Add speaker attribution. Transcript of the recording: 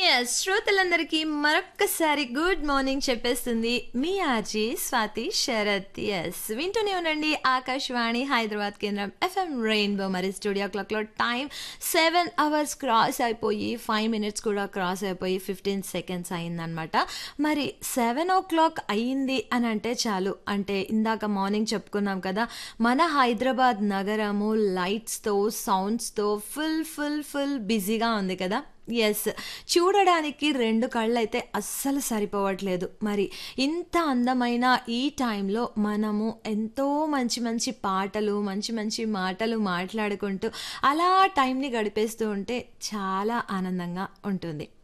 Speaker 1: yes శ్రోతలందరికీ మరొక్కసారి good morning చెప్పేస్తుంది మీ ఆర్జీ స్వాతి శరత్ ఎస్ వింటూనే ఉండండి ఆకాశవాణి హైదరాబాద్ కేంద్రం ఎఫ్ఎం రెయిన్బో మరి స్టూడియో క్లాక్లో టైం సెవెన్ అవర్స్ క్రాస్ అయిపోయి ఫైవ్ మినిట్స్ కూడా క్రాస్ అయిపోయి ఫిఫ్టీన్ సెకండ్స్ అయిందనమాట మరి సెవెన్ ఓ క్లాక్ అయ్యింది అని అంటే చాలు అంటే ఇందాక మార్నింగ్ చెప్పుకున్నాం కదా మన హైదరాబాద్ నగరము లైట్స్తో సౌండ్స్తో ఫుల్ ఫుల్ ఫుల్ బిజీగా ఉంది కదా ఎస్ చూడడానికి రెండు కళ్ళు అయితే అస్సలు సరిపోవట్లేదు మరి ఇంత అందమైన ఈ టైంలో మనము ఎంతో మంచి మంచి పాటలు మంచి మంచి మాటలు మాట్లాడుకుంటూ అలా టైంని గడిపేస్తూ ఉంటే చాలా ఆనందంగా ఉంటుంది